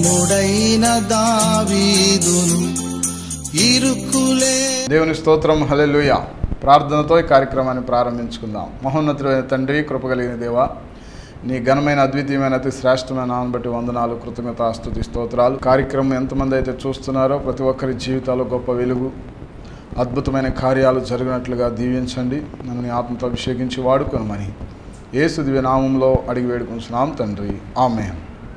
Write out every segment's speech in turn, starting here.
భక్తుడైన దావీదును ఇరుకులే దేవుని స్తోత్రం హల్లెలూయ ప్రార్థనతో ఈ కార్యక్రమాన్ని ప్రారంభించుకుందాం మహోన్నతుడైన తండ్రి కృపగలిగిన దేవ నీ ఘనమైన అద్వితీయమైన అతి శ్రేష్టమైన నామం బట్టి వందనాలు కృతజ్ఞత స్తుతి స్తోత్రాలు కార్యక్రమం ఎంతమంది అయితే చూస్తున్నారో ప్రతి ఒక్కరి జీవితాల్లో గొప్ప వెలుగు అద్భుతమైన కార్యాలు జరిగినట్లుగా దీవించండి నన్ను నీ ఆత్మతో అభిషేకించి వాడుకొనమని యేసు దివ్య నామంలో అడిగి వేడుకుంటున్నాం తండ్రి ఆమె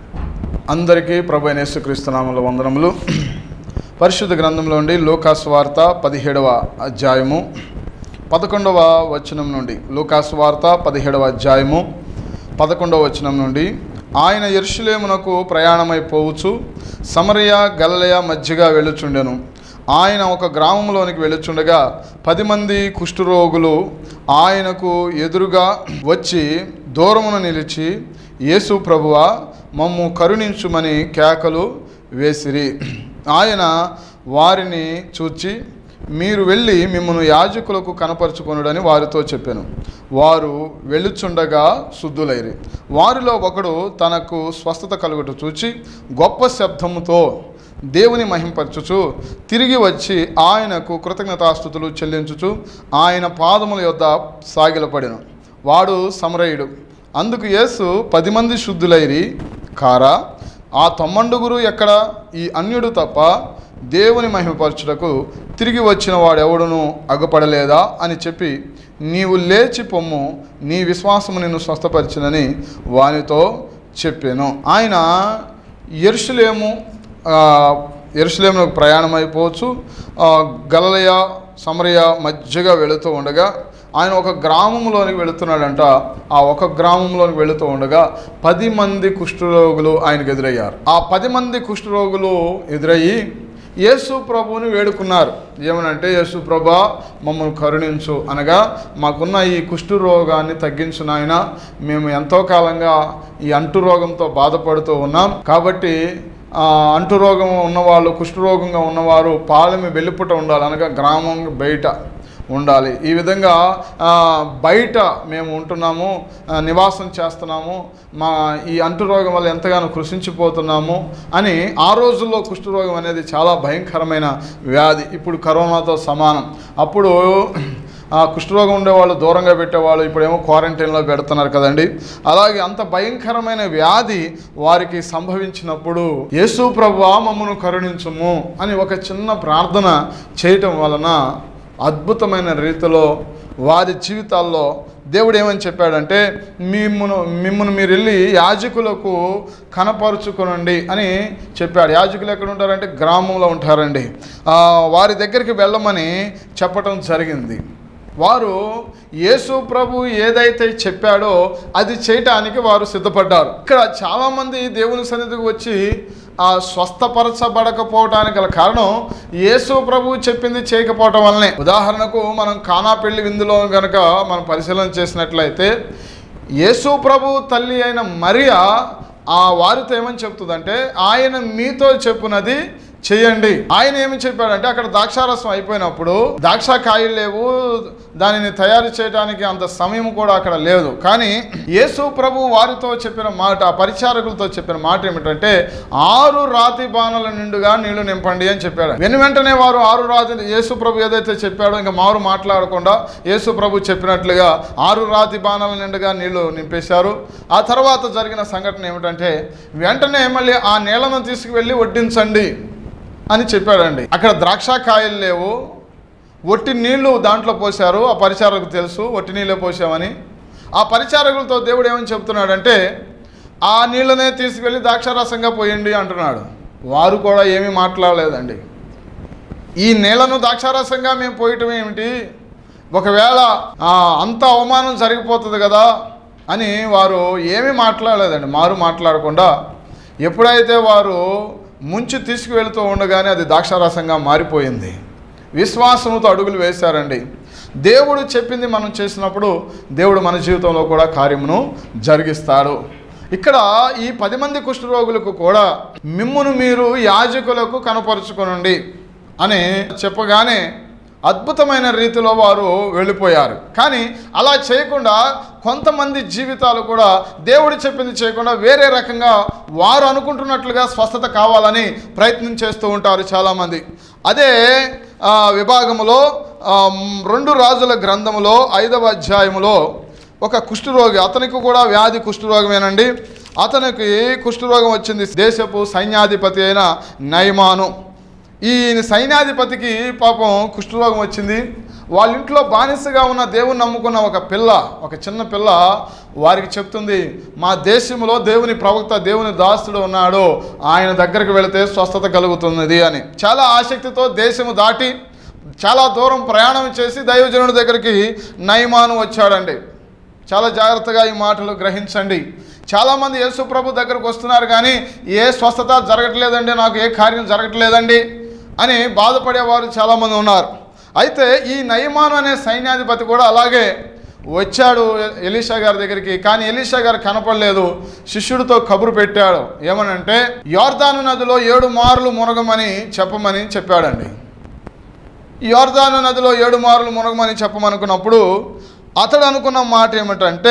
అందరికీ ప్రభు అయిన యేసుక్రీస్తు నామంలో వందనములు పరిశుద్ధ గ్రంథంలో నుండి లోకాసు వార్త పదిహేడవ అధ్యాయము పదకొండవ వచనం నుండి లోకాసు వార్త పదిహేడవ అధ్యాయము పదకొండవ వచనం నుండి ఆయన ఎరుషులేమునకు ప్రయాణమైపోవచ్చు సమరయ గలలయ మధ్యగా వెళ్ళుచుండెను ఆయన ఒక గ్రామంలోనికి వెళ్ళుచుండగా పది మంది కుష్ఠరోగులు ఆయనకు ఎదురుగా వచ్చి దూరమున నిలిచి యేసు ప్రభువా మమ్ము కరుణించుమని కేకలు వేసిరి ఆయన వారిని చూచి మీరు వెళ్ళి మిమ్మల్ని యాజకులకు కనపరుచుకొనుడని వారితో చెప్పాను వారు వెళ్ళుచుండగా శుద్ధులైరి వారిలో ఒకడు తనకు స్వస్థత కలుగుట చూచి గొప్ప శబ్దముతో దేవుని మహింపరచుచు తిరిగి వచ్చి ఆయనకు కృతజ్ఞతాస్థుతులు చెల్లించుచు ఆయన పాదముల యొద్ద సాగిలపడెను వాడు సమరయుడు అందుకు యేసు పది మంది శుద్ధులైరి కారా ఆ తొమ్మండుగురు ఎక్కడ ఈ అన్యుడు తప్ప దేవుని మహిమపరచుటకు తిరిగి వచ్చిన వాడెవడును అగపడలేదా అని చెప్పి నీవు లేచి పొమ్ము నీ విశ్వాసము నిన్ను స్వస్థపరిచినని వానితో చెప్పాను ఆయన ఎరుషులేము ఎరుసలేములకు ప్రయాణం అయిపోవచ్చు ఆ, గలలయ సమరయ మధ్యగా వెళుతూ ఉండగా ఆయన ఒక గ్రామంలోనికి వెళుతున్నాడంట ఆ ఒక గ్రామంలోనికి వెళుతూ ఉండగా పది మంది కుష్ఠరోగులు ఆయనకు ఎదురయ్యారు ఆ పది మంది కుష్ఠరోగులు ఎదురయ్యి యేసు ప్రభువుని వేడుకున్నారు ఏమనంటే యేసు ప్రభా మమ్మల్ని కరుణించు అనగా మాకున్న ఈ కుష్ఠు రోగాన్ని తగ్గించు నాయన మేము ఎంతో కాలంగా ఈ అంటు రోగంతో బాధపడుతూ ఉన్నాం కాబట్టి ఆ, అంటు రోగం ఉన్నవాళ్ళు కుష్ఠరోగంగా ఉన్నవారు పాలెమి వెలుపుట ఉండాలి అనగా గ్రామం బయట ఉండాలి ఈ విధంగా ఆ, బయట మేము ఉంటున్నాము ఆ, నివాసం చేస్తున్నాము మా ఈ అంటురోగం వల్ల ఎంతగానో కృషించిపోతున్నాము అని ఆ రోజుల్లో కుష్ఠరోగం అనేది చాలా భయంకరమైన వ్యాధి ఇప్పుడు కరోనాతో సమానం అప్పుడు ఆ కుష్ఠరోగం ఉండేవాళ్ళు దూరంగా పెట్టేవాళ్ళు ఇప్పుడేమో క్వారంటైన్లో పెడుతున్నారు కదండి అలాగే అంత భయంకరమైన వ్యాధి వారికి సంభవించినప్పుడు యేసు ప్రభువా మమ్మను కరుణించుము అని ఒక చిన్న ప్రార్థన చేయటం వలన అద్భుతమైన రీతిలో వారి జీవితాల్లో దేవుడు ఏమని చెప్పాడంటే మిమ్మును మిమ్మల్ని మీరు వెళ్ళి యాజకులకు కనపరుచుకునండి అని చెప్పాడు యాజకులు ఎక్కడ ఉంటారంటే గ్రామంలో ఉంటారండి ఆ, వారి దగ్గరికి వెళ్ళమని చెప్పటం జరిగింది వారు యేసు ప్రభు ఏదైతే చెప్పాడో అది చేయటానికి వారు సిద్ధపడ్డారు ఇక్కడ చాలామంది దేవుని సన్నిధికి వచ్చి ఆ స్వస్థపరచబడకపోవటానికి గల కారణం యేసు ప్రభు చెప్పింది చేయకపోవటం వల్లనే ఉదాహరణకు మనం కానా పెళ్లి విందులో కనుక మనం పరిశీలన చేసినట్లయితే యేసు ప్రభు తల్లి అయిన మరియా ఆ వారితో ఏమని చెప్తుందంటే ఆయన మీతో చెప్పునది చేయండి ఆయన ఏమి చెప్పాడంటే అక్కడ ద్రాక్షారసం అయిపోయినప్పుడు ద్రాక్ష కాయలు లేవు దానిని తయారు చేయడానికి అంత సమయం కూడా అక్కడ లేదు కానీ యేసు ప్రభు వారితో చెప్పిన మాట ఆ పరిచారకులతో చెప్పిన మాట ఏమిటంటే ఆరు రాతి బాణల నిండుగా నీళ్లు నింపండి అని చెప్పాడు వెను వెంటనే వారు ఆరు రాతి యేసు ప్రభు ఏదైతే చెప్పాడో ఇంకా మారు మాట్లాడకుండా యేసు ప్రభు చెప్పినట్లుగా ఆరు రాతి బాణాల నిండుగా నీళ్లు నింపేశారు ఆ తర్వాత జరిగిన సంఘటన ఏమిటంటే వెంటనే మళ్ళీ ఆ నీళ్లను తీసుకువెళ్ళి వడ్డించండి అని చెప్పాడండి అక్కడ ద్రాక్ష కాయలు లేవు ఒట్టి నీళ్లు దాంట్లో పోశారు ఆ పరిచారకు తెలుసు ఒట్టి నీళ్ళే పోసామని ఆ పరిచారకులతో దేవుడు ఏమని చెప్తున్నాడంటే ఆ నీళ్ళనే తీసుకెళ్ళి ద్రాక్షారసంగా పోయండి అంటున్నాడు వారు కూడా ఏమీ మాట్లాడలేదండి ఈ నీళ్లను ద్రాక్షారసంగా మేము పోయటం ఏమిటి ఒకవేళ ఆ, అంత అవమానం జరిగిపోతుంది కదా అని వారు ఏమీ మాట్లాడలేదండి మారు మాట్లాడకుండా ఎప్పుడైతే వారు ముంచి తీసుకువెళ్తూ ఉండగానే అది ద్రాక్షారసంగా మారిపోయింది విశ్వాసంతో అడుగులు వేశారండి దేవుడు చెప్పింది మనం చేసినప్పుడు దేవుడు మన జీవితంలో కూడా కార్యమును జరిగిస్తాడు ఇక్కడ ఈ పది మంది కుష్ఠరోగులకు కూడా మిమ్మును మీరు యాజకులకు కనపరుచుకొనండి అని చెప్పగానే అద్భుతమైన రీతిలో వారు వెళ్ళిపోయారు కానీ అలా చేయకుండా కొంతమంది జీవితాలు కూడా దేవుడు చెప్పింది చేయకుండా వేరే రకంగా వారు అనుకుంటున్నట్లుగా స్వస్థత కావాలని ప్రయత్నం చేస్తూ ఉంటారు చాలామంది అదే ఆ, విభాగములో ఆ, మ్, రెండు రాజుల గ్రంథములో ఐదవ అధ్యాయములో ఒక కుష్ఠరోగి అతనికి కూడా వ్యాధి కుష్ఠరోగమేనండి అతనికి కుష్ఠరోగం వచ్చింది దేశపు సైన్యాధిపతి అయిన నయమాను ఈ సైన్యాధిపతికి పాపం కుష్ఠరోగం వచ్చింది వాళ్ళ ఇంట్లో బానిసగా ఉన్న దేవుని నమ్ముకున్న ఒక పిల్ల ఒక చిన్న పిల్ల వారికి చెప్తుంది మా దేశంలో దేవుని ప్రవక్త దేవుని దాసుడు ఉన్నాడు ఆయన దగ్గరికి వెళితే స్వస్థత కలుగుతున్నది అని చాలా ఆసక్తితో దేశము దాటి చాలా దూరం ప్రయాణం చేసి దైవజనుడి దగ్గరికి నయమాను వచ్చాడండి చాలా జాగ్రత్తగా ఈ మాటలు గ్రహించండి చాలామంది యేసు ప్రభు దగ్గరకు వస్తున్నారు కానీ ఏ స్వస్థత జరగట్లేదండి నాకు ఏ కార్యం జరగట్లేదండి అని బాధపడేవారు చాలామంది ఉన్నారు అయితే ఈ నయమాను అనే సైన్యాధిపతి కూడా అలాగే వచ్చాడు ఎలీషా గారి దగ్గరికి కానీ ఎలీషా గారు కనపడలేదు శిష్యుడితో కబురు పెట్టాడు ఏమనంటే యోర్దాను నదిలో ఏడు మార్లు మునగమని చెప్పమని చెప్పాడండి యోర్దాను నదిలో ఏడు మార్లు మునగమని చెప్పమనుకున్నప్పుడు అతడు అనుకున్న మాట ఏమిటంటే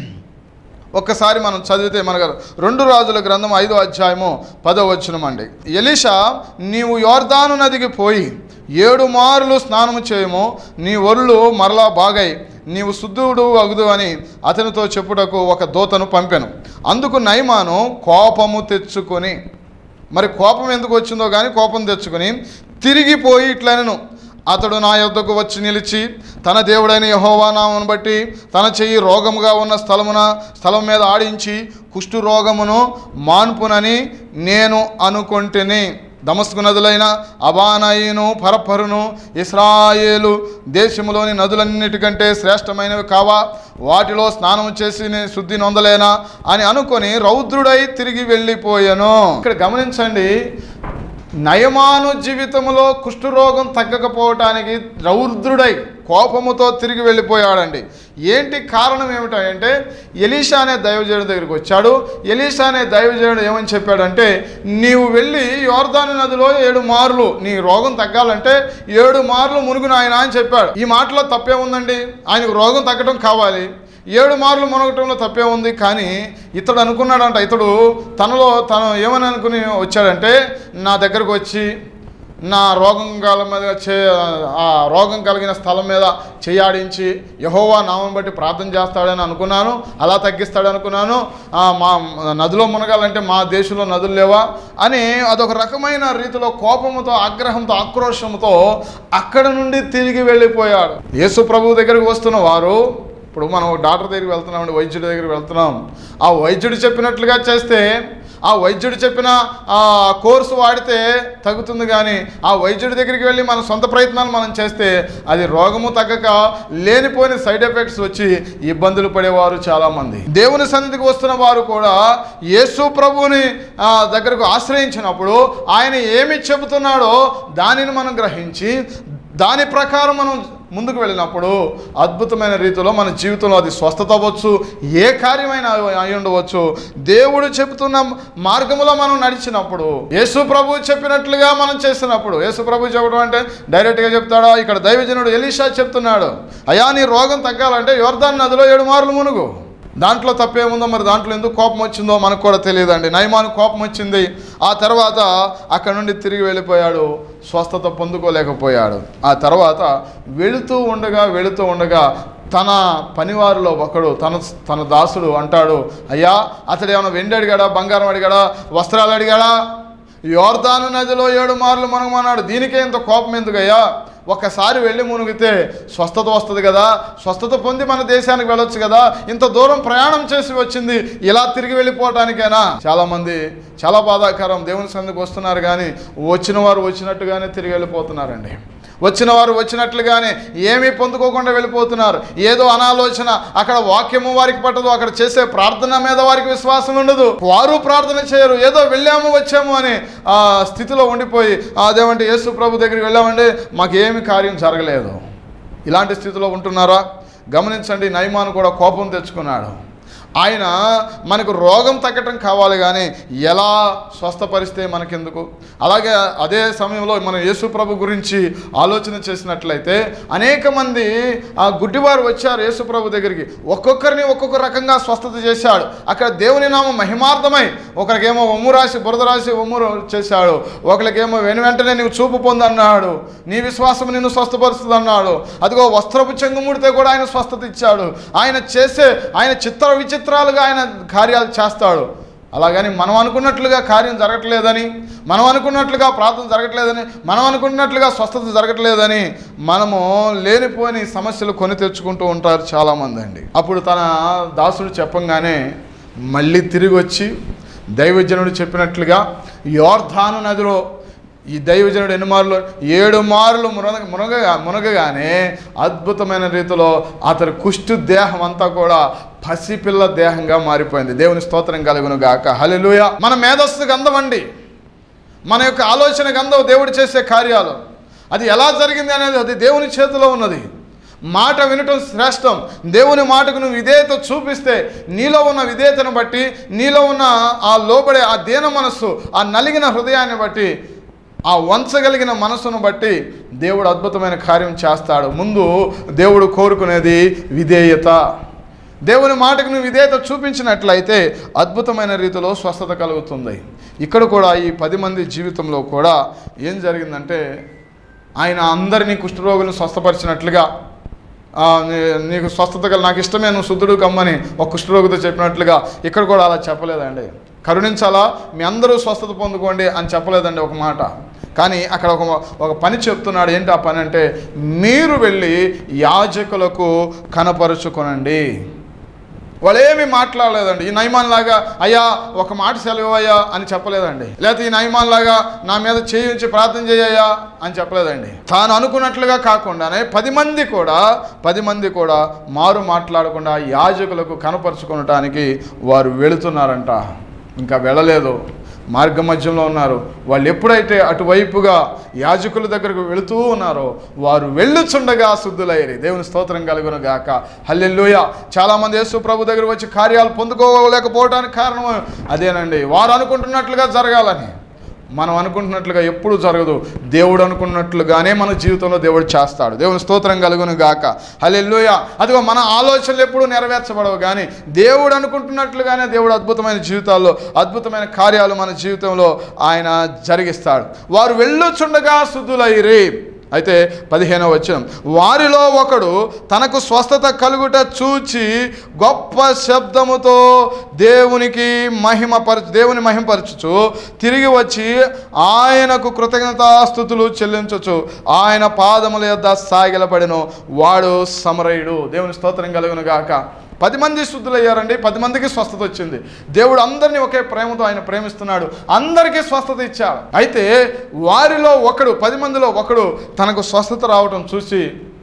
ఒక్కసారి మనం చదివితే మనకు రెండు రాజుల గ్రంథం ఐదో అధ్యాయము పదో వచ్చినమండి ఎలీషా నీవు యోర్దాను నదికి పోయి ఏడు మారులు స్నానము చేయము నీ ఒళ్ళు మరలా బాగై నీవు శుద్ధుడు అగుదు అని అతనితో చెప్పుటకు ఒక దూతను పంపెను అందుకు నయమాను కోపము తెచ్చుకొని మరి కోపం ఎందుకు వచ్చిందో కానీ కోపం తెచ్చుకొని తిరిగిపోయి ఇట్లనను అతడు నా యొద్దకు వచ్చి నిలిచి తన దేవుడైన యహోవా నామను బట్టి తన చెయ్యి రోగముగా ఉన్న స్థలమున స్థలం మీద ఆడించి కుష్టు రోగమును మాన్పునని నేను అనుకొంటిని దమస్కు నదులైన అబానయిను పరపరును ఇస్రాయేలు దేశములోని నదులన్నిటికంటే శ్రేష్టమైనవి కావా వాటిలో స్నానం చేసి నేను శుద్ధి నొందలేనా అని అనుకొని రౌద్రుడై తిరిగి వెళ్ళిపోయాను ఇక్కడ గమనించండి నయమాను జీవితంలో కుష్ఠరోగం తగ్గకపోవటానికి రౌద్రుడై కోపముతో తిరిగి వెళ్ళిపోయాడండి ఏంటి కారణం ఏమిటంటే ఎలీషా అనే దైవజనుడి దగ్గరికి వచ్చాడు ఎలీషా అనే దైవజనుడు ఏమని చెప్పాడంటే నీవు వెళ్ళి యోర్దాను నదిలో ఏడు మార్లు నీ రోగం తగ్గాలంటే ఏడు మార్లు మునుగు నాయన అని చెప్పాడు ఈ మాటలో తప్పే ఉందండి ఆయనకు రోగం తగ్గడం కావాలి ఏడు మార్లు మునగటంలో తప్పే ఉంది కానీ ఇతడు అనుకున్నాడంట ఇతడు తనలో తను ఏమని అనుకుని వచ్చాడంటే నా దగ్గరకు వచ్చి నా రోగం కాలం మీద చే ఆ రోగం కలిగిన స్థలం మీద చేయాడించి యహోవా నామం బట్టి ప్రార్థన చేస్తాడని అనుకున్నాను అలా తగ్గిస్తాడు అనుకున్నాను ఆ, మా నదిలో మునగాలంటే మా దేశంలో నదులు లేవా అని అదొక రకమైన రీతిలో కోపంతో ఆగ్రహంతో ఆక్రోషంతో అక్కడ నుండి తిరిగి వెళ్ళిపోయాడు యేసు ప్రభు దగ్గరికి వస్తున్న వారు ఇప్పుడు మనం డాక్టర్ దగ్గరికి వెళ్తున్నామండి వైద్యుడి దగ్గరికి వెళ్తున్నాం ఆ వైద్యుడు చెప్పినట్లుగా చేస్తే ఆ వైద్యుడు చెప్పిన ఆ కోర్సు వాడితే తగ్గుతుంది కానీ ఆ వైద్యుడి దగ్గరికి వెళ్ళి మన సొంత ప్రయత్నాలు మనం చేస్తే అది రోగము తగ్గక లేనిపోని సైడ్ ఎఫెక్ట్స్ వచ్చి ఇబ్బందులు పడేవారు చాలామంది దేవుని సన్నిధికి వస్తున్న వారు కూడా యేసు ప్రభువుని ఆ, దగ్గరకు ఆశ్రయించినప్పుడు ఆయన ఏమి చెబుతున్నాడో దానిని మనం గ్రహించి దాని ప్రకారం మనం ముందుకు వెళ్ళినప్పుడు అద్భుతమైన రీతిలో మన జీవితంలో అది స్వస్థత అవ్వచ్చు ఏ కార్యమైనా అయి ఉండవచ్చు దేవుడు చెబుతున్న మార్గంలో మనం నడిచినప్పుడు యేసు ప్రభు చెప్పినట్లుగా మనం చేసినప్పుడు యేసు ప్రభు చెప్పడం అంటే డైరెక్ట్గా చెప్తాడా ఇక్కడ దైవజనుడు ఎలీషా చెప్తున్నాడు అయా నీ రోగం తగ్గాలంటే యోర్దాన్ నదిలో ఏడు మార్లు మునుగు దాంట్లో తప్పేముందో మరి దాంట్లో ఎందుకు కోపం వచ్చిందో మనకు కూడా తెలియదండి నయమాను కోపం వచ్చింది ఆ తర్వాత అక్కడ నుండి తిరిగి వెళ్ళిపోయాడు స్వస్థత పొందుకోలేకపోయాడు ఆ తర్వాత వెళుతూ ఉండగా వెళుతూ ఉండగా తన పనివారిలో ఒకడు తన తన దాసుడు అంటాడు అయ్యా అతడు ఏమైనా వెండి అడిగాడా బంగారం అడిగాడా వస్త్రాలు అడిగాడా యోర్దాను నదిలో ఏడు మార్లు మనమన్నాడు దీనికే ఇంత కోపం ఎందుకయ్యా ఒక్కసారి వెళ్ళి మునిగితే స్వస్థత వస్తుంది కదా స్వస్థత పొంది మన దేశానికి వెళ్ళొచ్చు కదా ఇంత దూరం ప్రయాణం చేసి వచ్చింది ఇలా తిరిగి వెళ్ళిపోవటానికైనా చాలా మంది చాలా బాధాకరం దేవుని సన్నిధికి వస్తున్నారు కానీ వచ్చిన వారు వచ్చినట్టుగానే తిరిగి వెళ్ళిపోతున్నారండి వచ్చిన వారు వచ్చినట్లుగానే ఏమీ పొందుకోకుండా వెళ్ళిపోతున్నారు ఏదో అనాలోచన అక్కడ వాక్యము వారికి పట్టదు అక్కడ చేసే ప్రార్థన మీద వారికి విశ్వాసం ఉండదు వారు ప్రార్థన చేయరు ఏదో వెళ్ళాము వచ్చాము అని ఆ స్థితిలో ఉండిపోయి అదేమంటే యేసు ప్రభు దగ్గరికి వెళ్ళామంటే మాకేమి కార్యం జరగలేదు ఇలాంటి స్థితిలో ఉంటున్నారా గమనించండి నయమాను కూడా కోపం తెచ్చుకున్నాడు ఆయన మనకు రోగం తగ్గటం కావాలి కానీ ఎలా స్వస్థపరిస్తే మనకెందుకు అలాగే అదే సమయంలో మనం యేసు ప్రభు గురించి ఆలోచన చేసినట్లయితే అనేక మంది ఆ గుడ్డివారు వచ్చారు యేసు ప్రభు దగ్గరికి ఒక్కొక్కరిని ఒక్కొక్క రకంగా స్వస్థత చేశాడు అక్కడ దేవుని నామం మహిమార్థమై ఒకరికేమో ఒమ్ము రాసి బురద రాసి ఒమ్ము చేశాడు ఒకరికేమో వెను వెంటనే నీవు చూపు పొందన్నాడు నీ విశ్వాసం నిన్ను స్వస్థపరుస్తుంది అన్నాడు అదిగో వస్త్రపు చెంగుముడితే కూడా ఆయన స్వస్థత ఇచ్చాడు ఆయన చేసే ఆయన చిత్ర విచిత్రాలుగా ఆయన కార్యాలు చేస్తాడు అలాగని మనం అనుకున్నట్లుగా కార్యం జరగట్లేదని మనం అనుకున్నట్లుగా ప్రార్థన జరగట్లేదని మనం అనుకున్నట్లుగా స్వస్థత జరగట్లేదని మనము లేనిపోని సమస్యలు కొని తెచ్చుకుంటూ ఉంటారు చాలామంది అండి అప్పుడు తన దాసుడు చెప్పంగానే మళ్ళీ తిరిగి వచ్చి దైవజనుడు చెప్పినట్లుగా యోర్ధాను నదిలో ఈ దైవజనుడు ఎన్ని మార్లు ఏడు మార్లు మునగ మునగగా మునగగానే అద్భుతమైన రీతిలో అతని కుష్టు దేహం అంతా కూడా పసిపిల్ల దేహంగా మారిపోయింది దేవుని స్తోత్రం కలుగును గాక హల్లెలూయా మన మేధస్సు గంధమండి మన యొక్క ఆలోచన గంధం దేవుడు చేసే కార్యాలు అది ఎలా జరిగింది అనేది అది దేవుని చేతిలో ఉన్నది మాట వినటం శ్రేష్టం దేవుని మాటకు నువ్వు విధేయత చూపిస్తే నీలో ఉన్న విధేయతను బట్టి నీలో ఉన్న ఆ లోబడే ఆ దీన మనస్సు ఆ నలిగిన హృదయాన్ని బట్టి ఆ వంచగలిగిన మనసును బట్టి దేవుడు అద్భుతమైన కార్యం చేస్తాడు ముందు దేవుడు కోరుకునేది విధేయత దేవుని మాటకు నువ్వు విధేయత చూపించినట్లయితే అద్భుతమైన రీతిలో స్వస్థత కలుగుతుంది ఇక్కడ కూడా ఈ పది మంది జీవితంలో కూడా ఏం జరిగిందంటే ఆయన అందరినీ కుష్ఠరోగులను స్వస్థపరిచినట్లుగా ఆ, నీ- నీకు స్వస్థత కల నాకు ఇష్టమే నువ్వు శుద్ధుడు కమ్మని ఒక కుష్ఠరోగితో చెప్పినట్లుగా ఇక్కడ కూడా అలా చెప్పలేదండి కరుణించాలా మీ అందరూ స్వస్థత పొందుకోండి అని చెప్పలేదండి ఒక మాట కానీ అక్కడ ఒక ఒక పని చెప్తున్నాడు ఏంటి ఆ పని అంటే మీరు వెళ్ళి యాజకులకు కనపరుచుకొనండి వాళ్ళు ఏమీ మాట్లాడలేదండి ఈ నయమాన్ లాగా అయ్యా ఒక మాట సెలవు అయ్యా అని చెప్పలేదండి లేకపోతే ఈ నయమాన్ లాగా నా మీద చేయి ఉంచి ప్రార్థన చేయయ్యా అని చెప్పలేదండి తాను అనుకున్నట్లుగా కాకుండానే పది మంది కూడా పది మంది కూడా మారు మాట్లాడకుండా యాజకులకు కనపరుచుకొనటానికి వారు వెళుతున్నారంట ఇంకా వెళ్ళలేదు మార్గ మధ్యంలో ఉన్నారు వాళ్ళు ఎప్పుడైతే అటువైపుగా యాజకుల దగ్గరకు వెళుతూ ఉన్నారో వారు వెళ్ళుచుండగా శుద్ధులయ్యారు దేవుని స్తోత్రం కలుగును గాక హల్లెలూయ చాలామంది యేసు ప్రభు దగ్గర వచ్చి కార్యాలు పొందుకోలేకపోవడానికి కారణం అదేనండి వారు అనుకుంటున్నట్లుగా జరగాలని మనం అనుకుంటున్నట్లుగా ఎప్పుడు జరగదు దేవుడు అనుకున్నట్లుగానే మన జీవితంలో దేవుడు చేస్తాడు దేవుని స్తోత్రం కలుగును గాక హల్లెలూయా అదిగో మన ఆలోచనలు ఎప్పుడు నెరవేర్చబడవు కానీ దేవుడు అనుకుంటున్నట్లుగానే దేవుడు అద్భుతమైన జీవితాల్లో అద్భుతమైన కార్యాలు మన జీవితంలో ఆయన జరిగిస్తాడు వారు వెళ్ళొచుండగా శుద్ధులైరి అయితే పదిహేనవ వచనం వారిలో ఒకడు తనకు స్వస్థత కలుగుట చూచి గొప్ప శబ్దముతో దేవునికి మహిమపరచు దేవుని మహిమపరచుచు తిరిగి వచ్చి ఆయనకు కృతజ్ఞతాస్థుతులు చెల్లించచ్చు ఆయన పాదముల యొద్ద సాగిలపడిను వాడు సమరయుడు దేవుని స్తోత్రం కలుగును గాక పది మంది శుద్ధులయ్యారండి పది మందికి స్వస్థత వచ్చింది దేవుడు అందరినీ ఒకే ప్రేమతో ఆయన ప్రేమిస్తున్నాడు అందరికీ స్వస్థత ఇచ్చాడు అయితే వారిలో ఒకడు పది మందిలో ఒకడు తనకు స్వస్థత రావటం చూసి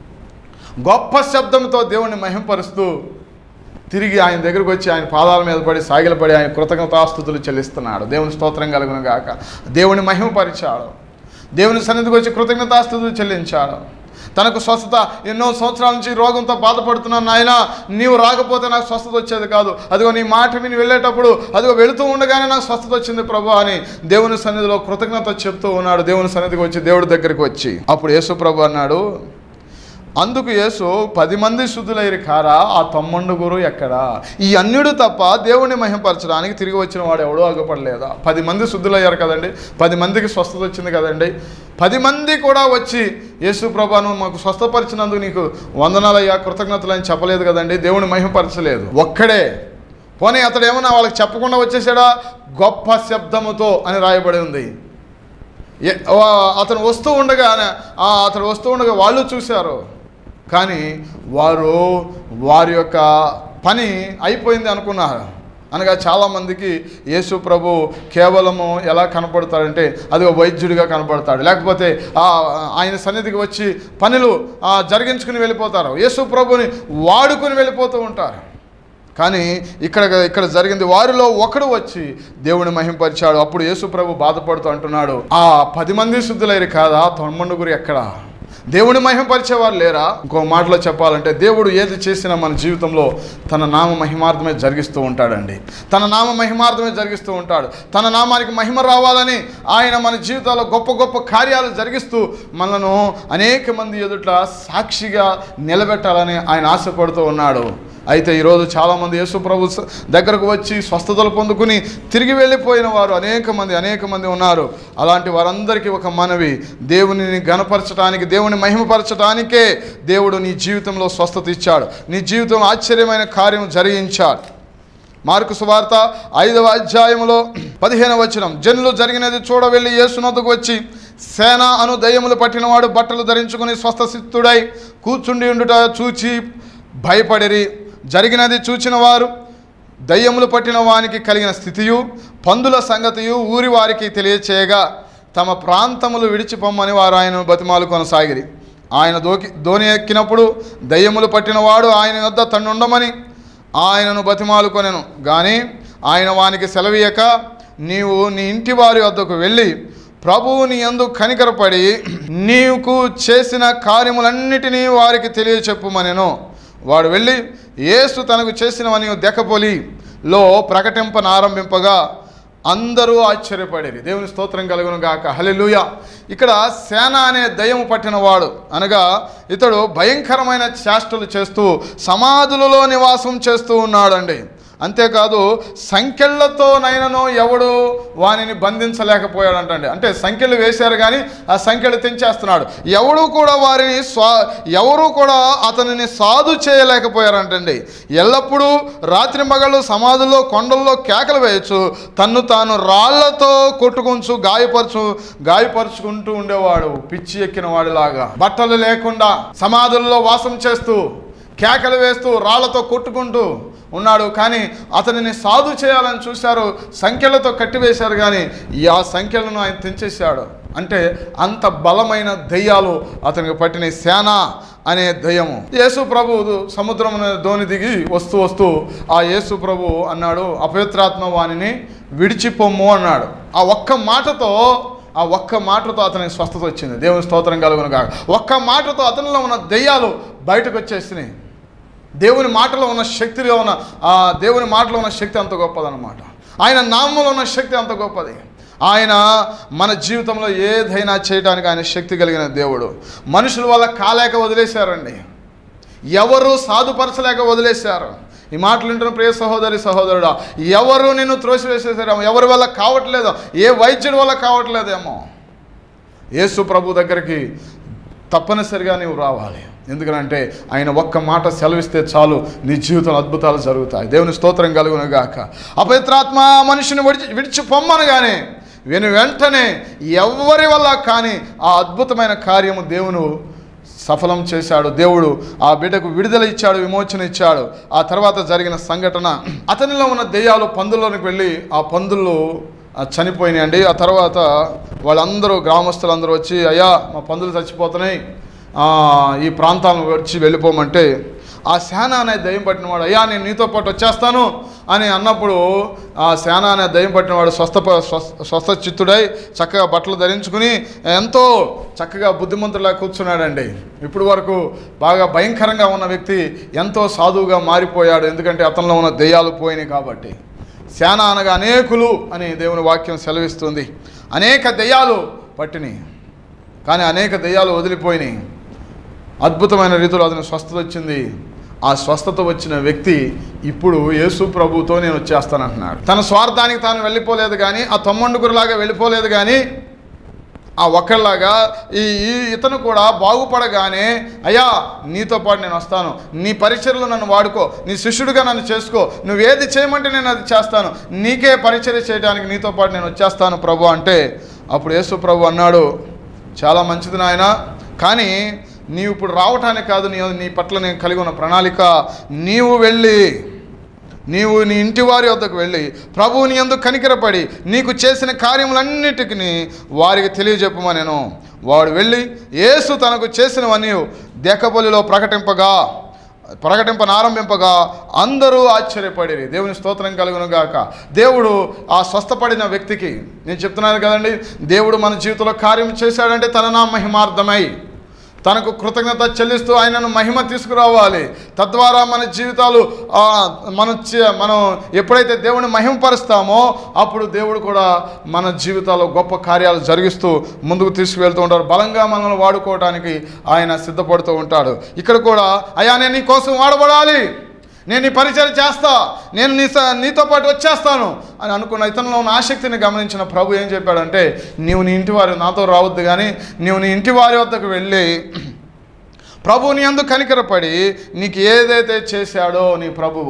గొప్ప శబ్దంతో దేవుణ్ణి మహింపరుస్తూ తిరిగి ఆయన దగ్గరకు వచ్చి ఆయన పాదాల మీద పడి సాగిలపడి ఆయన కృతజ్ఞతాస్థుతులు చెల్లిస్తున్నాడు దేవుని స్తోత్రం కలుగును గాక దేవుని మహిమపరిచాడు దేవుని సన్నిధికి వచ్చి కృతజ్ఞతాస్థుతులు చెల్లించాడు తనకు స్వస్థత ఎన్నో సంవత్సరాల నుంచి ఈ రోగంతో బాధపడుతున్నాను నాయన నీవు రాకపోతే నాకు స్వస్థత వచ్చేది కాదు అదిగో నీ మాట విని వెళ్ళేటప్పుడు అదిగో వెళుతూ ఉండగానే నాకు స్వస్థత వచ్చింది ప్రభు అని దేవుని సన్నిధిలో కృతజ్ఞత చెప్తూ ఉన్నాడు దేవుని సన్నిధికి వచ్చి దేవుడి దగ్గరికి వచ్చి అప్పుడు యేసు ప్రభు అన్నాడు అందుకు యేసు పది మంది శుద్ధులైరు కారా ఆ తమ్ముండుగురు ఎక్కడా ఈ అన్యుడు తప్ప దేవుణ్ణి మహింపరచడానికి తిరిగి వచ్చిన వాడు ఎవడో అగపడలేదా పది మంది శుద్ధులయ్యారు కదండి పది మందికి స్వస్థత వచ్చింది కదండి పది మంది కూడా వచ్చి యేసు ప్రభాను మాకు స్వస్థపరిచినందుకు నీకు వందనాలయ్యా కృతజ్ఞతలు అని చెప్పలేదు కదండి దేవుని మహిమపరచలేదు ఒక్కడే పోనీ అతడు ఏమన్నా వాళ్ళకి చెప్పకుండా వచ్చేసాడా గొప్ప శబ్దముతో అని రాయబడి ఉంది ఏ- వా- అతను వస్తూ ఉండగా ఆ, అతను వస్తూ ఉండగా వాళ్ళు చూశారు కానీ వారు వారి యొక్క పని అయిపోయింది అనుకున్నారు అనగా చాలామందికి యేసు ప్రభు కేవలము ఎలా కనపడతాడంటే అది ఒక వైద్యుడిగా కనపడతాడు లేకపోతే ఆ, ఆయన సన్నిధికి వచ్చి పనులు ఆ, జరిగించుకుని వెళ్ళిపోతారు యేసు ప్రభుని వాడుకుని వెళ్ళిపోతూ ఉంటారు కానీ ఇక్కడ ఇక్కడ జరిగింది వారిలో ఒకడు వచ్చి దేవుని మహింపరిచాడు అప్పుడు యేసు ప్రభు బాధపడుతూ అంటున్నాడు ఆ పది మంది శుద్ధులైరు కాదా తొమ్మండుగురు ఎక్కడ దేవుని మహిమపరిచేవారు లేరా ఇంకో మాటలో చెప్పాలంటే దేవుడు ఏది చేసినా మన జీవితంలో తన నామ మహిమార్థమే జరిగిస్తూ ఉంటాడండి తన నామ మహిమార్థమే జరిగిస్తూ ఉంటాడు తన నామానికి మహిమ రావాలని ఆయన మన జీవితాల్లో గొప్ప గొప్ప కార్యాలు జరిగిస్తూ మనను అనేక మంది ఎదుట సాక్షిగా నిలబెట్టాలని ఆయన ఆశపడుతూ ఉన్నాడు అయితే ఈరోజు చాలామంది యేసు ప్రభు స- దగ్గరకు వచ్చి స్వస్థతలు పొందుకుని తిరిగి వెళ్ళిపోయిన వారు అనేక మంది అనేక మంది ఉన్నారు అలాంటి వారందరికీ ఒక మనవి దేవునిని గణపరచడానికి దేవుని మహిమపరచడానికే దేవుడు నీ జీవితంలో స్వస్థత ఇచ్చాడు నీ జీవితంలో ఆశ్చర్యమైన కార్యం జరిగించాడు మార్కు సువార్త ఐదవ అధ్యాయంలో పదిహేను వచనం జనులు జరిగినది చూడ వెళ్ళి యేసునొద్దకు వచ్చి సేన అను దయ్యములు పట్టినవాడు బట్టలు ధరించుకుని స్వస్థసిద్ధుడై కూర్చుండి ఉండుట చూచి భయపడిరి జరిగినది చూచిన వారు దయ్యములు పట్టిన వానికి కలిగిన స్థితియు పందుల సంగతియు ఊరి వారికి తెలియచేయగా తమ ప్రాంతములు విడిచిపోమ్మని వారు ఆయనను బతిమాలు కొనసాగిరి ఆయన దోకి ధోని ఎక్కినప్పుడు దయ్యములు పట్టినవాడు ఆయన వద్ద తన్నుండమని ఆయనను బతిమాలు కొనెను కానీ ఆయన వానికి సెలవీయక నీవు నీ ఇంటి వారి వద్దకు వెళ్ళి ప్రభువు నీ యందు కనికరపడి నీకు చేసిన కార్యములన్నిటినీ వారికి తెలియచెప్పుమనెను వాడు వెళ్ళి యేసు తనకు చేసినవని దెక్కపొలిలో ప్రకటింపనారంభింపగా అందరూ ఆశ్చర్యపడేది దేవుని స్తోత్రం కలుగును గాక హల్లెలూయా ఇక్కడ సేన అనే దయ్యము పట్టినవాడు అనగా ఇతడు భయంకరమైన చేష్టలు చేస్తూ సమాధులలో నివాసం చేస్తూ ఉన్నాడండి అంతేకాదు సంఖ్యలతోనైనను ఎవడు వానిని బంధించలేకపోయాడంటండి అంటే సంఖ్యలు వేశారు కానీ ఆ సంఖ్యలు తెంచేస్తున్నాడు ఎవడు కూడా వారిని స్వా ఎవరు కూడా అతనిని సాధు చేయలేకపోయారంటండి ఎల్లప్పుడూ రాత్రి మగళ్ళు సమాధుల్లో కొండల్లో కేకలు వేయచ్చు తన్ను తాను రాళ్లతో కొట్టుకుంటూ గాయపరచు గాయపరుచుకుంటూ ఉండేవాడు పిచ్చి ఎక్కిన వాడిలాగా బట్టలు లేకుండా సమాధుల్లో వాసం చేస్తూ కేకలు వేస్తూ రాళ్లతో కొట్టుకుంటూ ఉన్నాడు కానీ అతనిని సాధు చేయాలని చూశారు సంఖ్యలతో కట్టివేశారు కానీ ఈ ఆ సంఖ్యలను ఆయన తెంచేశాడు అంటే అంత బలమైన దయ్యాలు అతనికి పట్టిన సేన అనే దయ్యము యేసు ప్రభు సముద్రం అనే దోని దిగి వస్తూ వస్తూ ఆ యేసు ప్రభు అన్నాడు అపవిత్రాత్మ వాణిని విడిచిపొమ్ము అన్నాడు ఆ ఒక్క మాటతో ఆ ఒక్క మాటతో అతనికి స్వస్థత వచ్చింది దేవుని స్తోత్రం కలుగును కాక ఒక్క మాటతో అతనిలో ఉన్న దెయ్యాలు బయటకు వచ్చేసినాయి దేవుని మాటలో ఉన్న శక్తిలో ఉన్న ఆ దేవుని మాటలో ఉన్న శక్తి అంత గొప్పదన్నమాట ఆయన నామంలో ఉన్న శక్తి అంత గొప్పది ఆయన మన జీవితంలో ఏదైనా చేయడానికి ఆయన శక్తి కలిగిన దేవుడు మనుషుల వల్ల కాలేక వదిలేశారండి ఎవరు సాధుపరచలేక వదిలేశారు ఈ మాటలు వింటున్న ప్రియ సహోదరి సహోదరుడా ఎవరు నిన్ను త్రోసివేసేసారేమో ఎవరి వల్ల కావట్లేదో ఏ వైద్యుడి వల్ల కావట్లేదేమో యేసు ప్రభు దగ్గరికి తప్పనిసరిగా నీవు రావాలి ఎందుకంటే ఆయన ఒక్క మాట సెలవిస్తే చాలు నీ జీవితంలో అద్భుతాలు జరుగుతాయి దేవుని స్తోత్రం కలుగును గాక అపవిత్రాత్మ మనిషిని విడిచి విడిచి పొమ్మనగానే వెను వెంటనే ఎవరి వల్ల కానీ ఆ అద్భుతమైన కార్యము దేవును సఫలం చేశాడు దేవుడు ఆ బిడ్డకు విడుదల ఇచ్చాడు విమోచన ఇచ్చాడు ఆ తర్వాత జరిగిన సంఘటన అతనిలో ఉన్న దెయ్యాలు పందుల్లోనికి వెళ్ళి ఆ పందులు ఆ, చనిపోయినాయండి ఆ తర్వాత వాళ్ళందరూ గ్రామస్తులందరూ వచ్చి అయ్యా మా పందులు చచ్చిపోతున్నాయి ఆ, ఈ ప్రాంతాలను వచ్చి వెళ్ళిపోమంటే ఆ సేన అనే దయ్యం పట్టినవాడు అయ్యా నేను నీతో పాటు వచ్చేస్తాను అని అన్నప్పుడు ఆ సేన అనే దయ్యం పట్టినవాడు స్వస్థ స్వస్థ స్వస్థ చిత్తుడై చక్కగా బట్టలు ధరించుకుని ఎంతో చక్కగా బుద్ధిమంతులా కూర్చున్నాడండి ఇప్పుడు వరకు బాగా భయంకరంగా ఉన్న వ్యక్తి ఎంతో సాధువుగా మారిపోయాడు ఎందుకంటే అతనిలో ఉన్న దెయ్యాలు పోయినాయి కాబట్టి శాన అనగా అనేకులు అని దేవుని వాక్యం సెలవిస్తుంది అనేక దెయ్యాలు పట్టినాయి కానీ అనేక దెయ్యాలు వదిలిపోయినాయి అద్భుతమైన రీతిలో అతని స్వస్థత వచ్చింది ఆ స్వస్థత వచ్చిన వ్యక్తి ఇప్పుడు యేసు ప్రభుతో నేను వచ్చేస్తానంటున్నాడు తన స్వార్థానికి తాను వెళ్ళిపోలేదు కానీ ఆ తమ్మండుగురులాగా వెళ్ళిపోలేదు కానీ ఆ ఒక్కళ్ళలాగా ఈ ఈ ఇతను కూడా బాగుపడగానే అయ్యా నీతో పాటు నేను వస్తాను నీ పరిచర్లో నన్ను వాడుకో నీ శిష్యుడిగా నన్ను చేసుకో నువ్వు ఏది చేయమంటే నేను అది చేస్తాను నీకే పరిచర్య చేయడానికి నీతో పాటు నేను వచ్చేస్తాను ప్రభు అంటే అప్పుడు యేసు ప్రభు అన్నాడు చాలా మంచిది నాయన కానీ నీవు ఇప్పుడు రావటానికి కాదు నీ నీ పట్ల నేను కలిగి ఉన్న ప్రణాళిక నీవు వెళ్ళి నీవు నీ ఇంటి వారి వద్దకు వెళ్ళి ప్రభువుని ఎందుకు కనికరపడి నీకు చేసిన కార్యములన్నిటికీ వారికి తెలియజెప్పమని నేను వాడు వెళ్ళి యేసు తనకు చేసినవన్నీ దేకబలిలో ప్రకటింపగా ప్రకటింపనారంభింపగా అందరూ ఆశ్చర్యపడిరి దేవుని స్తోత్రం కలుగును గాక దేవుడు ఆ స్వస్థపడిన వ్యక్తికి నేను చెప్తున్నాను కదండి దేవుడు మన జీవితంలో కార్యం చేశాడంటే తన నా మహిమార్థమై తనకు కృతజ్ఞత చెల్లిస్తూ ఆయనను మహిమ తీసుకురావాలి తద్వారా మన జీవితాలు ఆ, మనం చే- మనం ఎప్పుడైతే దేవుని మహిమపరుస్తామో అప్పుడు దేవుడు కూడా మన జీవితాల్లో గొప్ప కార్యాలు జరిగిస్తూ ముందుకు తీసుకువెళ్తూ ఉంటారు బలంగా మనల్ని వాడుకోవడానికి ఆయన సిద్ధపడుతూ ఉంటాడు ఇక్కడ కూడా అయ్యా నేను నీ కోసం వాడబడాలి నేను నీ పరిచయం చేస్తా నేను నీ స- నీతో పాటు వచ్చేస్తాను అని అనుకున్న ఇతనిలో ఉన్న ఆసక్తిని గమనించిన ప్రభు ఏం చెప్పాడంటే నీవు నీ ఇంటి వారి నాతో రావద్దు కానీ నీవు నీ ఇంటి వారి వద్దకు వెళ్ళి ప్రభు నీ అందు కనికరపడి నీకు ఏదైతే చేశాడో నీ ప్రభువు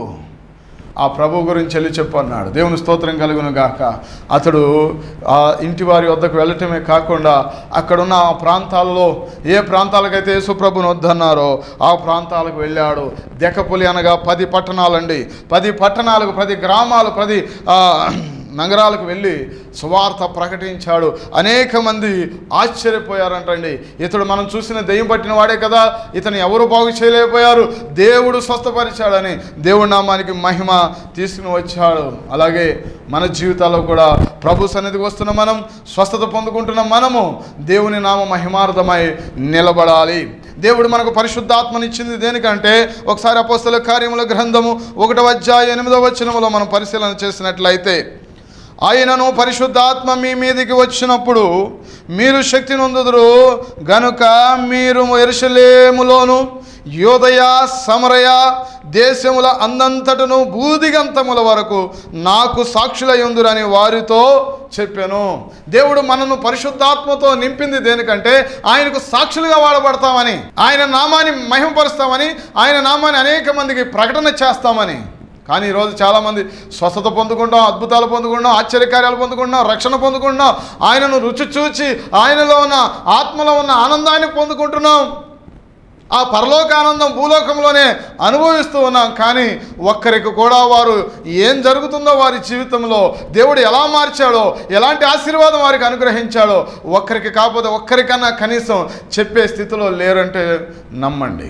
ఆ ప్రభు గురించి వెళ్ళి చెప్పు అన్నాడు దేవుని స్తోత్రం కలుగును గాక అతడు ఆ ఇంటి వారి వద్దకు వెళ్ళటమే కాకుండా అక్కడున్న ఆ ప్రాంతాల్లో ఏ ప్రాంతాలకైతే యేసుప్రభుని వద్దన్నారో ఆ ప్రాంతాలకు వెళ్ళాడు దెక్కపులి అనగా పది పట్టణాలండి పది పట్టణాలకు పది గ్రామాలు పది ఆ, నగరాలకు వెళ్ళి సువార్త ప్రకటించాడు అనేక మంది ఆశ్చర్యపోయారంటండి ఇతడు మనం చూసిన దెయ్యం పట్టిన వాడే కదా ఇతను ఎవరు బాగు చేయలేకపోయారు దేవుడు స్వస్థపరిచాడని దేవుడి నామానికి మహిమ తీసుకుని వచ్చాడు అలాగే మన జీవితాల్లో కూడా ప్రభు సన్నిధికి వస్తున్న మనం స్వస్థత పొందుకుంటున్న మనము దేవుని నామ మహిమార్థమై నిలబడాలి దేవుడు మనకు పరిశుద్ధాత్మనిచ్చింది దేనికంటే ఒకసారి అపోస్తల కార్యముల గ్రంథము ఒకటవ అధ్యాయ ఎనిమిదవ వచనములో మనం పరిశీలన చేసినట్లయితే ఆయనను పరిశుద్ధాత్మ మీ మీదికి వచ్చినప్పుడు మీరు శక్తి నొందుదురు గనుక మీరు ఎరుసలేములోను యోదయ సమరయ దేశముల అందంతటను బూదిగంతముల వరకు నాకు సాక్షులయ్యుందురని వారితో చెప్పాను దేవుడు మనను పరిశుద్ధాత్మతో నింపింది దేనికంటే ఆయనకు సాక్షులుగా వాడబడతామని ఆయన నామాన్ని మహిమపరుస్తామని ఆయన నామాన్ని అనేక మందికి ప్రకటన చేస్తామని కానీ ఈరోజు చాలామంది స్వస్థత పొందుకుంటాం అద్భుతాలు పొందుకుంటాం ఆశ్చర్యకార్యాలు పొందుకుంటున్నాం రక్షణ పొందుకుంటున్నాం ఆయనను రుచి చూచి ఆయనలో ఉన్న ఆత్మలో ఉన్న ఆనందాన్ని పొందుకుంటున్నాం ఆ పరలోక ఆనందం భూలోకంలోనే అనుభవిస్తూ ఉన్నాం కానీ ఒక్కరికి కూడా వారు ఏం జరుగుతుందో వారి జీవితంలో దేవుడు ఎలా మార్చాడో ఎలాంటి ఆశీర్వాదం వారికి అనుగ్రహించాడో ఒక్కరికి కాకపోతే ఒక్కరికన్నా కనీసం చెప్పే స్థితిలో లేరంటే నమ్మండి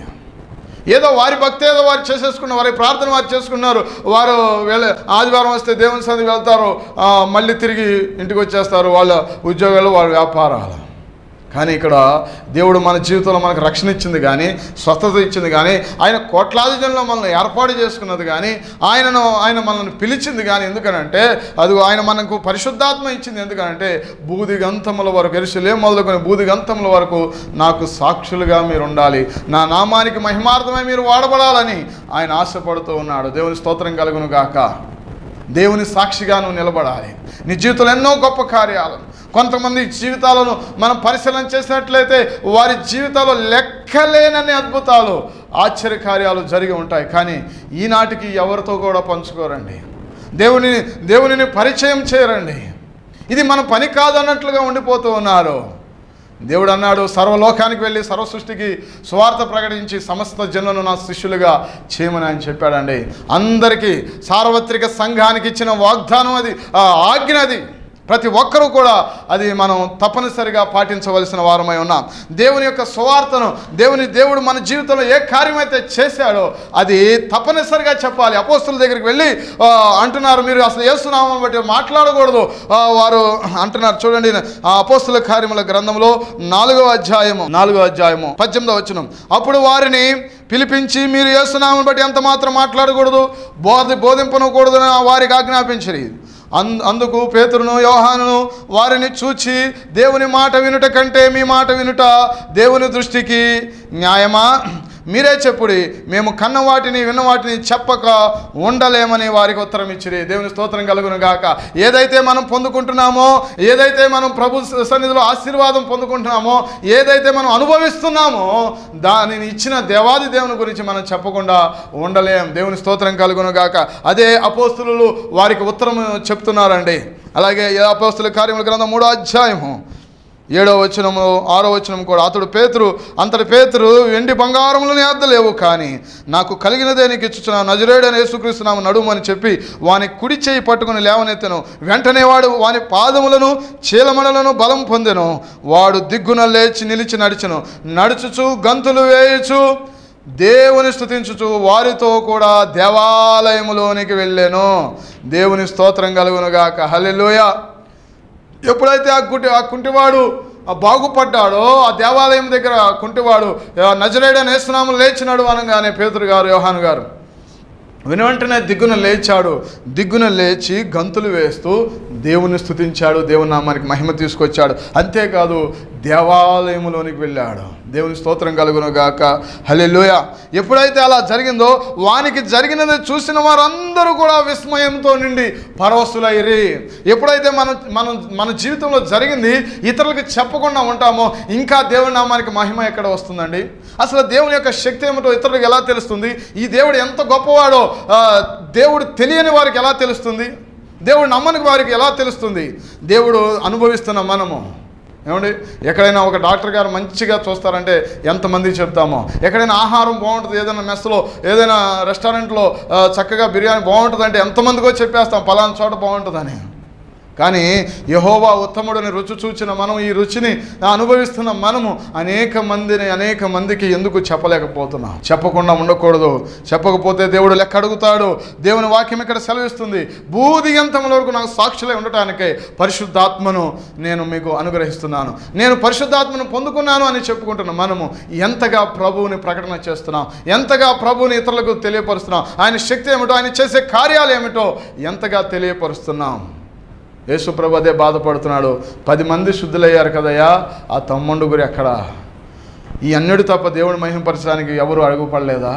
ఏదో వారి భక్తి ఏదో వారు చేసేసుకున్నారు వారి ప్రార్థన వారు చేసుకున్నారు వారు వెళ్ళ ఆదివారం వస్తే దేవుని సన్నిధికి వెళ్తారు ఆ, మళ్ళీ తిరిగి ఇంటికి వచ్చేస్తారు వాళ్ళ ఉద్యోగాలు వాళ్ళ వ్యాపారాలు కానీ ఇక్కడ దేవుడు మన జీవితంలో మనకు రక్షణ ఇచ్చింది కానీ స్వస్థత ఇచ్చింది కానీ ఆయన కోట్లాది జనంలో మనల్ని ఏర్పాటు చేసుకున్నది కానీ ఆయనను ఆయన మనల్ని పిలిచింది కానీ ఎందుకనంటే అది ఆయన మనకు పరిశుద్ధాత్మ ఇచ్చింది ఎందుకనంటే బూది గంతముల వరకు ఎరుసలే మొదలుకొని బూది గంతముల వరకు నాకు సాక్షులుగా మీరు ఉండాలి నా నామానికి మహిమార్థమై మీరు వాడబడాలని ఆయన ఆశపడుతూ ఉన్నాడు దేవుని స్తోత్రం కలుగును గాక దేవుని సాక్షిగా నువ్వు నిలబడాలి నీ జీవితంలో ఎన్నో గొప్ప కార్యాలు కొంతమంది జీవితాలను మనం పరిశీలన చేసినట్లయితే వారి జీవితాల్లో లెక్కలేనన్ని అద్భుతాలు ఆశ్చర్యకార్యాలు జరిగి ఉంటాయి కానీ ఈనాటికి ఎవరితో కూడా పంచుకోరండి దేవుని దేవునిని పరిచయం చేయరండి ఇది మన పని కాదన్నట్లుగా ఉండిపోతూ ఉన్నారు దేవుడు అన్నాడు సర్వలోకానికి వెళ్ళి సర్వ సృష్టికి సువార్త ప్రకటించి సమస్త జనులను నా శిష్యులుగా చేయమని ఆయన చెప్పాడండి అందరికీ సార్వత్రిక సంఘానికి ఇచ్చిన వాగ్దానం అది ఆ ఆజ్ఞ అది ప్రతి ఒక్కరూ కూడా అది మనం తప్పనిసరిగా పాటించవలసిన వారమై ఉన్నాం దేవుని యొక్క సువార్తను దేవుని దేవుడు మన జీవితంలో ఏ కార్యమైతే చేశాడో అది తప్పనిసరిగా చెప్పాలి అపోస్తుల దగ్గరికి వెళ్ళి ఆ, అంటున్నారు మీరు అసలు ఏసునామం బట్టి మాట్లాడకూడదు ఆ, వారు అంటున్నారు చూడండి ఆ అపోస్తుల కార్యముల గ్రంథంలో నాలుగో అధ్యాయము నాలుగో అధ్యాయము పద్దెనిమిదో వచనం అప్పుడు వారిని పిలిపించి మీరు ఏసునామం బట్టి ఎంత మాత్రం మాట్లాడకూడదు బోధ బోధింపనకూడదని వారికి ఆజ్ఞాపించరు అన్ అందుకు పేతురును యోహానును వారిని చూచి దేవుని మాట వినుట కంటే మీ మాట వినుట దేవుని దృష్టికి న్యాయమా మీరే చెప్పుడి మేము కన్న వాటిని విన్న వాటిని చెప్పక ఉండలేమని వారికి ఉత్తరం ఇచ్చిరి దేవుని స్తోత్రం కలుగును గాక ఏదైతే మనం పొందుకుంటున్నామో ఏదైతే మనం ప్రభు సన్నిధిలో ఆశీర్వాదం పొందుకుంటున్నామో ఏదైతే మనం అనుభవిస్తున్నామో దానిని ఇచ్చిన దేవాది దేవుని గురించి మనం చెప్పకుండా ఉండలేం దేవుని స్తోత్రం కలుగును గాక అదే అపోస్తులు వారికి ఉత్తరం చెప్తున్నారండి అలాగే ఏ అపోస్తుల కార్యముల గ్రంథం మూడో అధ్యాయము ఏడో వచనము ఆరో వచనం కూడా అతడు పేతురు అంతటి పేతురు వెండి బంగారములని అద్దలేవు కానీ నాకు కలిగినదే నీకు ఇచ్చుచున్న నజరేడని యేసుక్రీస్తున్నాము నడుము అని చెప్పి వాని కుడి చేయి పట్టుకుని లేవనెత్తెను వెంటనే వాడు వాని పాదములను చీలమడలను బలం పొందెను వాడు దిగ్గున లేచి నిలిచి నడిచెను నడుచుచు గంతులు వేయుచు దేవుని స్తుతించుచు వారితో కూడా దేవాలయములోనికి వెళ్ళాను దేవుని స్తోత్రం కలుగునుగాక హల్లెలూయా ఎప్పుడైతే ఆ గుడ్డి ఆ కుంటివాడు ఆ బాగుపడ్డాడో ఆ దేవాలయం దగ్గర కుంటివాడు నజరేడని వేస్తున్నాము లేచినాడు అనగానే పేతురు గారు యోహాను గారు విని వెంటనే దిగ్గున లేచాడు దిగ్గున లేచి గంతులు వేస్తూ దేవుని స్తుతించాడు దేవుని నామానికి మహిమ తీసుకొచ్చాడు అంతేకాదు దేవాలయములోనికి వెళ్ళాడు దేవుని స్తోత్రం కలుగును గాక హల్లెలూయ ఎప్పుడైతే అలా జరిగిందో వానికి జరిగినది చూసిన వారందరూ కూడా విస్మయంతో నిండి పరవశులైరి ఎప్పుడైతే మన మన మన జీవితంలో జరిగింది ఇతరులకు చెప్పకుండా ఉంటామో ఇంకా దేవుని నామానికి మహిమ ఎక్కడ వస్తుందండి అసలు దేవుని యొక్క శక్తి ఏమిటో ఇతరులకు ఎలా తెలుస్తుంది ఈ దేవుడు ఎంత గొప్పవాడో ఆ, దేవుడు తెలియని వారికి ఎలా తెలుస్తుంది దేవుడు నమ్మని వారికి ఎలా తెలుస్తుంది దేవుడు అనుభవిస్తున్న మనము ఏమండి ఎక్కడైనా ఒక డాక్టర్ గారు మంచిగా చూస్తారంటే ఎంతమందికి చెప్తామో ఎక్కడైనా ఆహారం బాగుంటుంది ఏదైనా మెస్లో ఏదైనా రెస్టారెంట్లో ఆ, చక్కగా బిర్యానీ బాగుంటుంది అంటే ఎంతమందికో చెప్పేస్తాం పలానా చోట బాగుంటుందని కానీ యహోవా ఉత్తముడిని రుచి చూచిన మనం ఈ రుచిని అనుభవిస్తున్న మనము అనేక మందిని అనేక మందికి ఎందుకు చెప్పలేకపోతున్నాం చెప్పకుండా ఉండకూడదు చెప్పకపోతే దేవుడు లెక్క అడుగుతాడు దేవుని వాక్యం ఇక్కడ సెలవిస్తుంది బూదిగంతముల వరకు నాకు సాక్షులై ఉండటానికే పరిశుద్ధాత్మను నేను మీకు అనుగ్రహిస్తున్నాను నేను పరిశుద్ధాత్మను పొందుకున్నాను అని చెప్పుకుంటున్న మనము ఎంతగా ప్రభువుని ప్రకటన చేస్తున్నాం ఎంతగా ప్రభువుని ఇతరులకు తెలియపరుస్తున్నాం ఆయన శక్తి ఏమిటో ఆయన చేసే కార్యాలు ఏమిటో ఎంతగా తెలియపరుస్తున్నాం యేసుప్రభు అదే బాధపడుతున్నాడు పది మంది శుద్ధులయ్యారు కదయ్యా ఆ తమ్ముండు గురి ఎక్కడ ఈ అన్యుడు తప్ప దేవుని మహింపరచడానికి ఎవరు అడుగుపడలేదా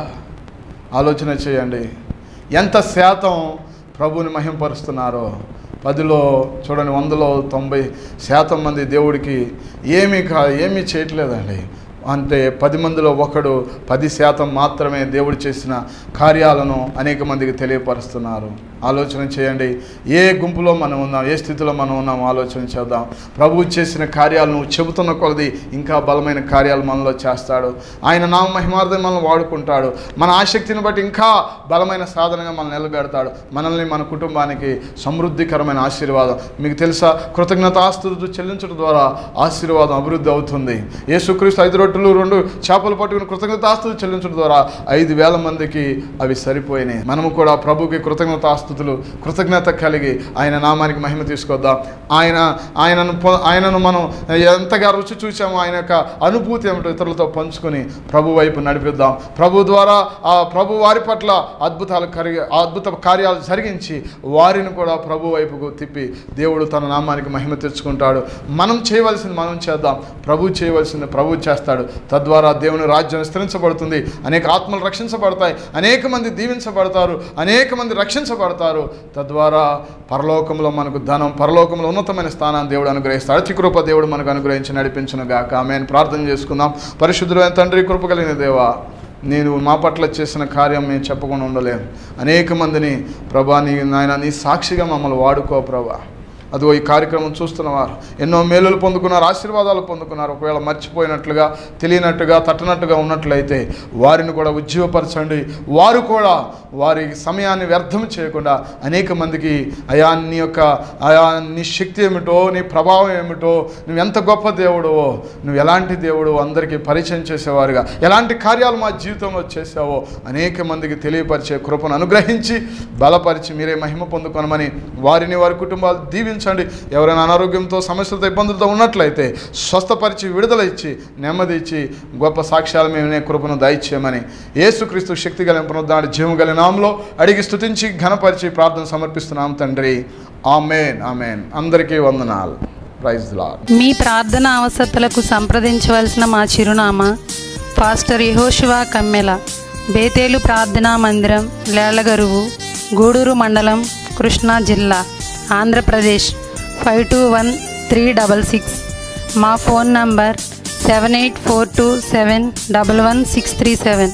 ఆలోచన చేయండి ఎంత శాతం ప్రభువుని మహింపరుస్తున్నారో పదిలో చూడండి వందలో తొంభై శాతం మంది దేవుడికి ఏమీ కా ఏమీ చేయట్లేదండి అంటే పది మందిలో ఒకడు పది శాతం మాత్రమే దేవుడు చేసిన కార్యాలను అనేక మందికి తెలియపరుస్తున్నారు ఆలోచన చేయండి ఏ గుంపులో మనం ఉన్నాం ఏ స్థితిలో మనం ఉన్నాం ఆలోచన చేద్దాం ప్రభువు చేసిన కార్యాలను చెబుతున్న కొలది ఇంకా బలమైన కార్యాలు మనలో చేస్తాడు ఆయన నామ మహిమార్థం మనల్ని వాడుకుంటాడు మన ఆసక్తిని బట్టి ఇంకా బలమైన సాధనగా మనల్ని నిలబెడతాడు మనల్ని మన కుటుంబానికి సమృద్ధికరమైన ఆశీర్వాదం మీకు తెలుసా కృతజ్ఞతాస్తుతులు చెల్లించడం ద్వారా ఆశీర్వాదం అభివృద్ధి అవుతుంది యేసుక్రీస్తు ఐదు రొట్టెలు రెండు చేపలు పట్టుకుని కృతజ్ఞతాస్తులు చెల్లించడం ద్వారా ఐదు వేల మందికి అవి సరిపోయినాయి మనము కూడా ప్రభుకి కృతజ్ఞతాస్తుతులు కృతజ్ఞత కలిగి ఆయన నామానికి మహిమ తీసుకొద్దాం ఆయన ఆయనను పొ- ఆయనను మనం ఎంతగా రుచి చూసామో ఆయన యొక్క అనుభూతి ఏమిటో ఇతరులతో పంచుకొని ప్రభు వైపు నడిపిద్దాం ప్రభు ద్వారా ఆ ప్రభు వారి పట్ల అద్భుతాలు కరిగి అద్భుత కార్యాలు జరిగించి వారిని కూడా ప్రభు వైపుకు తిప్పి దేవుడు తన నామానికి మహిమ తెచ్చుకుంటాడు మనం చేయవలసింది మనం చేద్దాం ప్రభు చేయవలసింది ప్రభు చేస్తాడు తద్వారా దేవుని రాజ్యం విస్తరించబడుతుంది అనేక ఆత్మలు రక్షించబడతాయి అనేక మంది దీవించబడతారు అనేక మంది రక్షించబడతారు తద్వారా పరలోకంలో మనకు ధనం పరలోకంలో ఉన్నతమైన స్థానాన్ని దేవుడు అనుగ్రహిస్తాడు అతి కృప దేవుడు మనకు అనుగ్రహించి నడిపించును గాక ఆమె ప్రార్థన చేసుకుందాం పరిశుద్ధుడైన తండ్రి కృప కలిగిన దేవా నేను మా పట్ల చేసిన కార్యం మేము చెప్పకుండా ఉండలేము అనేక మందిని ప్రభా నీ నాయన నీ సాక్షిగా మమ్మల్ని వాడుకో ప్రభా అదిగో ఈ కార్యక్రమం చూస్తున్నవారు ఎన్నో మేలులు పొందుకున్నారు ఆశీర్వాదాలు పొందుకున్నారు ఒకవేళ మర్చిపోయినట్లుగా తెలియనట్టుగా తట్టనట్టుగా ఉన్నట్లయితే వారిని కూడా ఉజ్జీవపరచండి వారు కూడా వారి సమయాన్ని వ్యర్థం చేయకుండా అనేక మందికి అయా నీ యొక్క అయా నీ శక్తి ఏమిటో నీ ప్రభావం ఏమిటో నువ్వు ఎంత గొప్ప దేవుడవో నువ్వు ఎలాంటి దేవుడు అందరికీ పరిచయం చేసేవారుగా ఎలాంటి కార్యాలు మా జీవితంలో చేసావో అనేక మందికి తెలియపరిచే కృపను అనుగ్రహించి బలపరిచి మీరే మహిమ పొందుకొనమని వారిని వారి కుటుంబాలు దీవించండి ఎవరైనా అనారోగ్యంతో సమస్యలతో ఇబ్బందులతో ఉన్నట్లయితే స్వస్థపరిచి విడుదల ఇచ్చి నెమ్మది ఇచ్చి గొప్ప సాక్ష్యాలు మేము నే కృపను దయచేయమని యేసుక్రీస్తు శక్తి కలిగిన పునరుద్ధాడు జీవం కలిగిన నామంలో అడిగి స్తుతించి ఘనపరిచి ప్రార్థన సమర్పిస్తున్నాం తండ్రి ఆమెన్ ఆమెన్ అందరికీ వందనాలు ప్రైజ్ లాడ్ మీ ప్రార్థన అవసరతలకు సంప్రదించవలసిన మా చిరునామా పాస్టర్ యహోశివా కమ్మెల బేతేలు ప్రార్థనా మందిరం లేలగరువు గూడూరు మండలం కృష్ణా జిల్లా Andhra Pradesh five two one three double six మా phone number seven eight four two seven double one six three seven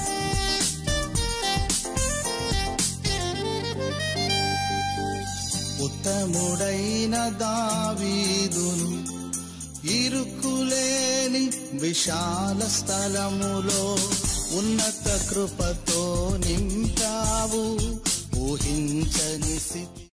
ఉత్తముడైన దావీదును ఇరుకులేని విశాల స్థలములో ఉన్నత కృపతో నింపావు ఊహించని స్థితి